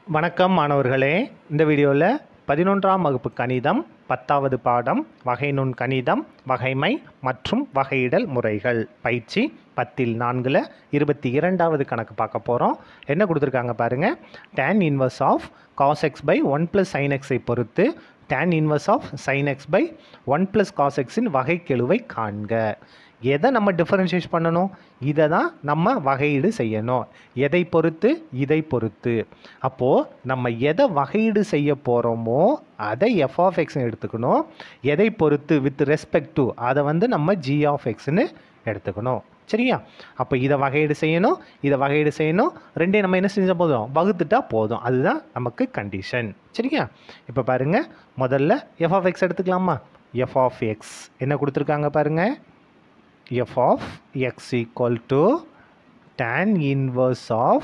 வணக்கம் மாணவர்களே இந்த வீடியோவில் பதினொன்றாம் வகுப்பு கணிதம் பத்தாவது பாடம் வகை நுண் கணிதம் வகைமை மற்றும் வகையிடல் முறைகள் பயிற்சி பத்தில் நான்கில் இருபத்தி இரண்டாவது கணக்கு பார்க்க போகிறோம் என்ன கொடுத்துருக்காங்க பாருங்கள் tan inverse of cos x by one plus sine எக்ஸை பொறுத்து tan inverse of sine x by one plus cos எக்ஸின் வகைக்கெழுவை காண்க எதை நம்ம டிஃபரன்ஷியேட் பண்ணணும் இதை தான் நம்ம வகையீடு செய்யணும் எதை பொறுத்து இதை பொறுத்து அப்போது நம்ம எதை வகையீடு செய்ய போகிறோமோ அதை எஃப் ஆஃப் எக்ஸ்னு எடுத்துக்கணும் எதை பொறுத்து வித் ரெஸ்பெக்ட் டு அதை வந்து நம்ம ஜி ஆஃப் எக்ஸ்னு எடுத்துக்கணும் சரியா அப்போ இதை வகையீடு செய்யணும் இதை வகையீடு செய்யணும் ரெண்டையும் நம்ம என்ன செஞ்சால் போதும் வகுத்துட்டா போதும் அதுதான் நமக்கு கண்டிஷன் சரியா இப்போ பாருங்கள் முதல்ல எஃப் ஆஃப் எக்ஸ் எடுத்துக்கலாமா எஃப் ஆஃப் எக்ஸ் என்ன கொடுத்துருக்காங்க பாருங்கள் f of x equal to tan inverse of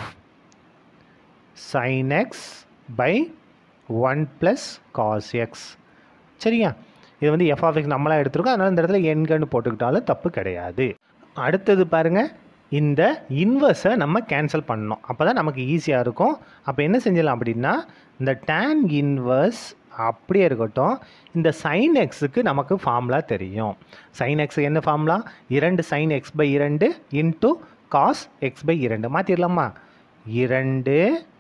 sin x by 1 plus cos x சரியா இது வந்து f of x நம்மளாக எடுத்துருக்கோம் அதனால் இந்த இடத்துல எண்கன்னு போட்டுக்கிட்டாலும் தப்பு கிடையாது அடுத்தது பாருங்கள் இந்த இன்வர்ஸை நம்ம கேன்சல் பண்ணணும் அப்போ தான் நமக்கு ஈஸியாக இருக்கும் அப்போ என்ன செஞ்சலாம் அப்படின்னா இந்த tan இன்வர்ஸ் அப்படியே இருக்கட்டும் இந்த சைன் எக்ஸுக்கு நமக்கு ஃபார்முலா தெரியும் சைன் எக்ஸுக்கு என்ன ஃபார்முலா இரண்டு சைன் எக்ஸ் பை இரண்டு இன்ட்டு காஸ் எக்ஸ் பை இரண்டு மாற்றிடலாமா இரண்டு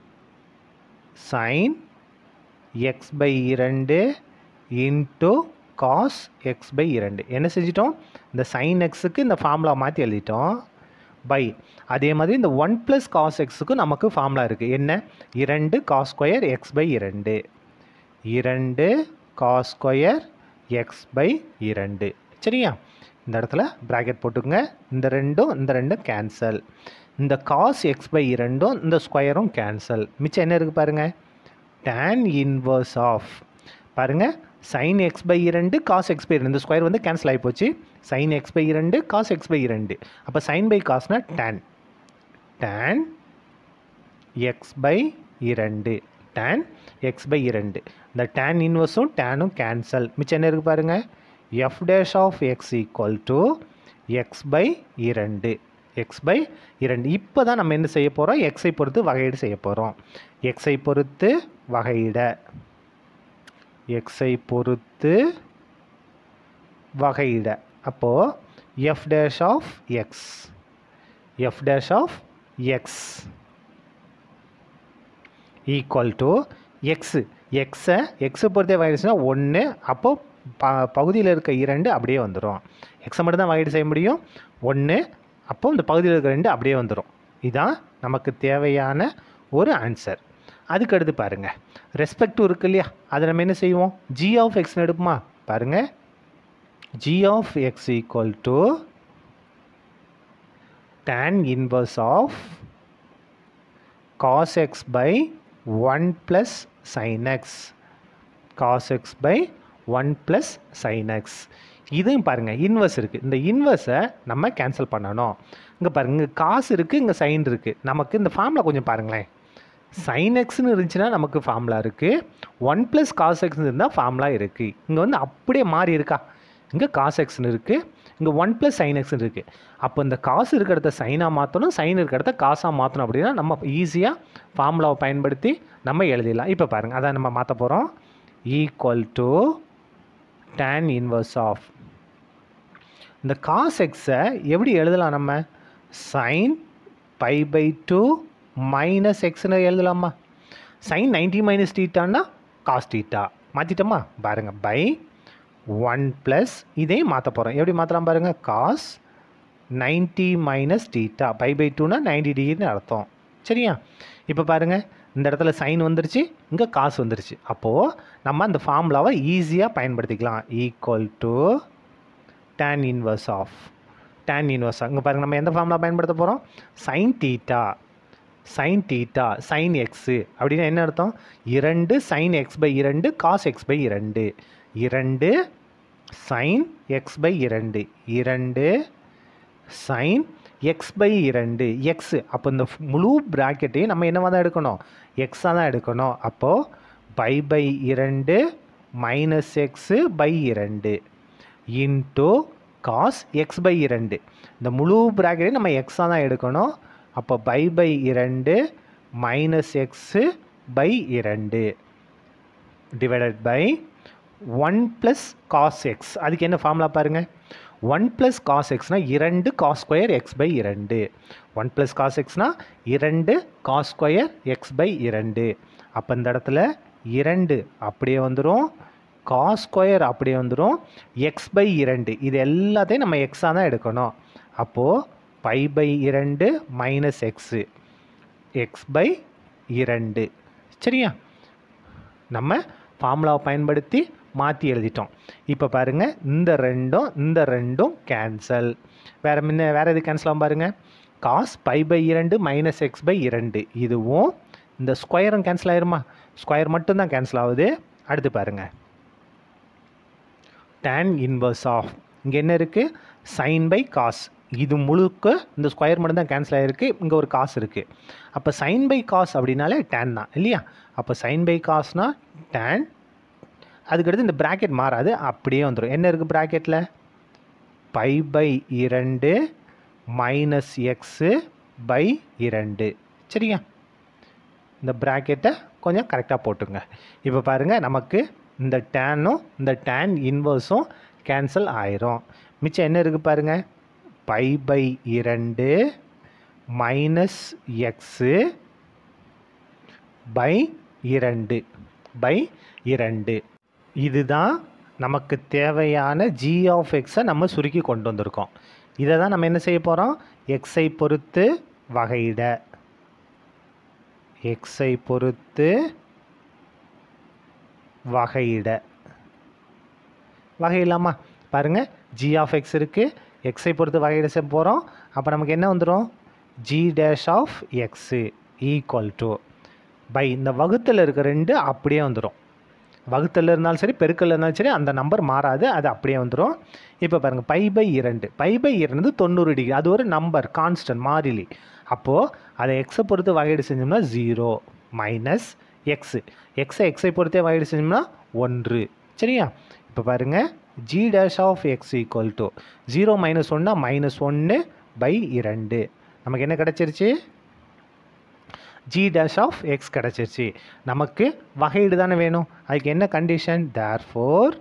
சைன் எக்ஸ் பை இரண்டு இன்ட்டு காஸ் எக்ஸ் பை இரண்டு என்ன செஞ்சிட்டோம் இந்த சைன் எக்ஸுக்கு இந்த ஃபார்முலா மாற்றி எழுதிட்டோம் பை அதே மாதிரி இந்த ஒன் ப்ளஸ் காஸ் எக்ஸுக்கு நமக்கு ஃபார்முலா இருக்குது என்ன இரண்டு காஸ் ஸ்கொயர் எக்ஸ் பை இரண்டு இரண்டு காஸ் ஸ்கொயர் எக்ஸ் பை இரண்டு சரியா இந்த இடத்துல ப்ராக்கெட் போட்டுக்கோங்க இந்த ரெண்டும் இந்த ரெண்டும் கேன்சல் இந்த காஸ் எக்ஸ் பை இரண்டும் இந்த ஸ்கொயரும் கேன்சல் மிச்சம் என்ன இருக்குது பாருங்கள் tan இன்வர்ஸ் ஆஃப் பாருங்கள் சைன் எக்ஸ் பை இரண்டு காஸ் எக்ஸ் பை இரண்டு இந்த ஸ்கொயர் வந்து கேன்சல் ஆகி போச்சு சைன் எக்ஸ் பை இரண்டு காஸ் எக்ஸ் பை இரண்டு அப்போ சைன் பை காஸ்னா tan tan எக்ஸ் பை இரண்டு tan எக்ஸ் பை இரண்டு இந்த tan இன்வர்ஸும் டேனும் கேன்சல் மிச்சம் என்ன இருக்குது பாருங்கள் f dash of x equal to x by இரண்டு எக்ஸ் பை இரண்டு இப்போ தான் நம்ம என்ன செய்ய போகிறோம் எக்ஸை பொறுத்து வகையீடு செய்ய போகிறோம் எக்ஸை பொறுத்து வகையிட எக்ஸை பொறுத்து வகையிட அப்போது f dash of x f dash of x equal to x எக்ஸை எக்ஸை பொறுத்தே வகைடுச்சுன்னா ஒன்று அப்போது ப பகுதியில் இருக்க இரண்டு அப்படியே வந்துடும் எக்ஸை மட்டும் தான் வகைடு செய்ய முடியும் ஒன்று அப்போ இந்த பகுதியில் இருக்க ரெண்டு அப்படியே வந்துடும் இதுதான் நமக்கு தேவையான ஒரு ஆன்சர் அதுக்கு அடுத்து பாருங்கள் ரெஸ்பெக்ட் இருக்கு இல்லையா அதை நம்ம என்ன செய்வோம் ஜி ஆஃப் எக்ஸ்னு எடுப்போமா பாருங்கள் g of x equal to tan inverse of cos x by 1 plus sin x cos x by 1 plus sin x இதையும் பாருங்கள் இன்வர்ஸ் இருக்குது இந்த இன்வர்ஸை நம்ம கேன்சல் பண்ணணும் இங்கே பாருங்கள் இங்கே காசு இருக்குது இங்கே சைன் இருக்குது நமக்கு இந்த ஃபார்முலா கொஞ்சம் பாருங்களேன் சைன் எக்ஸ்னு இருந்துச்சுன்னா நமக்கு ஃபார்முலா இருக்குது ஒன் ப்ளஸ் காஸ் எக்ஸ்னு இருந்தால் ஃபார்முலா இருக்குது இங்கே வந்து அப்படியே மாறி இருக்கா இங்கே காஸ் எக்ஸ்னு இருக்குது இங்கே ஒன் ப்ளஸ் சைன் எக்ஸ்னு இருக்குது அப்போ இந்த காசு இருக்கிற இடத்த சைனாக மாற்றணும் சைன் இருக்கிற இடத்த காசாக மாற்றணும் அப்படின்னா நம்ம ஈஸியாக ஃபார்முலாவை பயன்படுத்தி நம்ம எழுதிடலாம் இப்போ பாருங்கள் அதான் நம்ம மாற்ற போகிறோம் equal to tan inverse of இந்த காஸ் எக்ஸை எப்படி எழுதலாம் நம்ம sine pi by two minus எக்ஸ்னு எழுதலாமா சைன் நைன்டி மைனஸ் டீட்டான்னா காஸ் டீட்டா மாற்றிட்டோமா பாருங்கள் பை ஒன் ப்ளஸ் இதையும் மாற்ற போகிறோம் எப்படி மாற்றலாம் பாருங்கள் cos ninety minus theta pi by டூனா நைன்டி டிகிரின்னு அர்த்தம் சரியா இப்போ பாருங்கள் இந்த இடத்துல சைன் வந்துருச்சு இங்கே காசு வந்துருச்சு அப்போது நம்ம அந்த ஃபார்முலாவை ஈஸியாக பயன்படுத்திக்கலாம் equal to tan inverse of tan inverse இங்கே பாருங்கள் நம்ம எந்த ஃபார்முலா பயன்படுத்த போகிறோம் sine theta sine theta sine x அப்படின்னா என்ன அர்த்தம் இரண்டு சைன் எக்ஸ் பை இரண்டு காஸ் எக்ஸ் பை இரண்டு இரண்டு சைன் எக்ஸ் பை இரண்டு இரண்டு சைன் எக்ஸ் பை இரண்டு எக்ஸு அப்போ இந்த முழு ப்ராக்கெட்டையும் நம்ம என்னவாக தான் எடுக்கணும் எக்ஸாக தான் எடுக்கணும் அப்போது பை பை இரண்டு மைனஸ் எக்ஸு பை இரண்டு இன்ட்டு காஸ் எக்ஸ் பை இரண்டு இந்த முழு ப்ராக்கெட்டையும் நம்ம எக்ஸாக தான் எடுக்கணும் அப்போ பை பை இரண்டு மைனஸ் எக்ஸு பை இரண்டு divided by one plus cos x அதுக்கு என்ன ஃபார்முலா பாருங்கள் ஒன் ப்ளஸ் காஸ் எக்ஸ்னால் இரண்டு காஸ் ஸ்கொயர் எக்ஸ் பை இரண்டு ஒன் ப்ளஸ் காஸ் எக்ஸ்னால் இரண்டு காஸ் ஸ்கொயர் எக்ஸ் பை இரண்டு அப்போ இந்த இடத்துல இரண்டு அப்படியே வந்துடும் காஸ் ஸ்கொயர் அப்படியே வந்துடும் எக்ஸ் பை இரண்டு இது எல்லாத்தையும் நம்ம எக்ஸாக தான் எடுக்கணும் அப்போது பை பை இரண்டு மைனஸ் எக்ஸு எக்ஸ் பை இரண்டு சரியா நம்ம ஃபார்முலாவை பயன்படுத்தி மாற்றி எழுதிட்டோம் இப்போ பாருங்கள் இந்த ரெண்டும் இந்த ரெண்டும் கேன்சல் வேறு முன்ன வேறு எது கேன்சல் ஆகும் பாருங்கள் காஸ் பை பை இரண்டு மைனஸ் எக்ஸ் பை இரண்டு இதுவும் இந்த ஸ்கொயரும் கேன்சல் ஆயிருமா ஸ்கொயர் மட்டும்தான் கேன்சல் ஆகுது அடுத்து பாருங்கள் tan இன்வர்ஸ் ஆஃப் இங்கே என்ன இருக்குது சைன் பை காஸ் இது முழுக்க இந்த ஸ்கொயர் மட்டும் தான் கேன்சல் ஆகிருக்கு இங்கே ஒரு காசு இருக்குது அப்போ சைன் பை காஸ் அப்படின்னாலே tan தான் இல்லையா அப்போ சைன் பை காஸ்னா tan அதுக்கடுத்து இந்த ப்ராக்கெட் மாறாது அப்படியே வந்துடும் என்ன இருக்குது ப்ராக்கெட்டில் பை பை இரண்டு மைனஸ் எக்ஸு பை இரண்டு சரியா இந்த ப்ராக்கெட்டை கொஞ்சம் கரெக்டாக போட்டுங்க இப்போ பாருங்கள் நமக்கு இந்த டேனும் இந்த டேன் இன்வர்ஸும் கேன்சல் ஆயிரும் மிச்சம் என்ன இருக்குது பாருங்கள் பை பை இரண்டு மைனஸ் எக்ஸு பை இரண்டு பை இரண்டு இதுதான் நமக்கு தேவையான ஜி ஆஃப் எக்ஸை நம்ம சுருக்கி கொண்டு வந்திருக்கோம் இதை தான் நம்ம என்ன செய்ய போகிறோம் எக்ஸை பொறுத்து வகையிட எக்ஸை பொறுத்து வகையிட வகையிடலாமா பாருங்கள் ஜி ஆஃப் எக்ஸ் இருக்குது எக்ஸை பொறுத்து வகையிட செய்ய போகிறோம் அப்போ நமக்கு என்ன வந்துடும் g dash of x equal to by இந்த வகுத்தில் இருக்க ரெண்டு அப்படியே வந்துடும் வகுத்தில் இருந்தாலும் சரி பெருக்கல் இருந்தாலும் சரி அந்த நம்பர் மாறாது அது அப்படியே வந்துடும் இப்போ பாருங்கள் பை பை இரண்டு பை பை இரண்டு தொண்ணூறு டிகிரி அது ஒரு நம்பர் கான்ஸ்டன்ட் மாறிலி அப்போது அதை எக்ஸை பொறுத்து வகையீடு செஞ்சோம்னா ஜீரோ மைனஸ் எக்ஸு எக்ஸை எக்ஸை பொறுத்தே வகையீடு செஞ்சோம்னா ஒன்று சரியா இப்போ பாருங்கள் g dash of x equal to zero minus ஒன்னா மைனஸ் ஒன்று பை இரண்டு நமக்கு என்ன கிடச்சிருச்சு ஜி டேஷ் ஆஃப் எக்ஸ் கிடச்சிருச்சு நமக்கு வகையீடு தானே வேணும் அதுக்கு என்ன condition therefore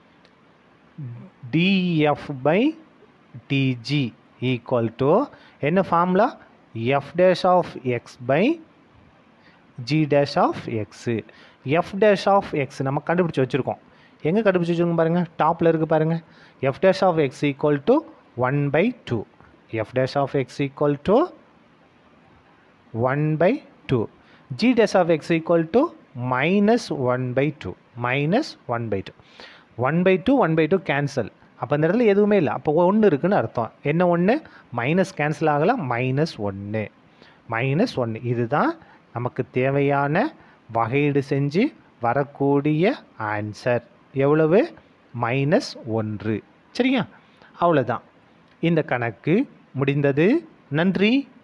df by dg equal to என்ன formula f dash of x by g dash of x f dash of x நம்ம கண்டுபிடிச்சி வச்சுருக்கோம் எங்கே கண்டுபிடிச்சி வச்சுருக்கோம் பாருங்கள் டாப்பில் இருக்குது பாருங்கள் f dash of x equal to one by two f dash of x equal to one by two g dash of x equal to minus one by two minus one by two one by two one by two cancel அப்போ இந்த இடத்துல எதுவுமே இல்லை அப்போ ஒன்று இருக்குன்னு அர்த்தம் என்ன ஒன்று மைனஸ் கேன்சல் ஆகலை மைனஸ் ஒன்று மைனஸ் ஒன்று இதுதான் நமக்கு தேவையான வகையீடு செஞ்சு வரக்கூடிய ஆன்சர் எவ்வளவு மைனஸ் ஒன்று சரியா அவ்வளோதான் இந்த கணக்கு முடிந்தது நன்றி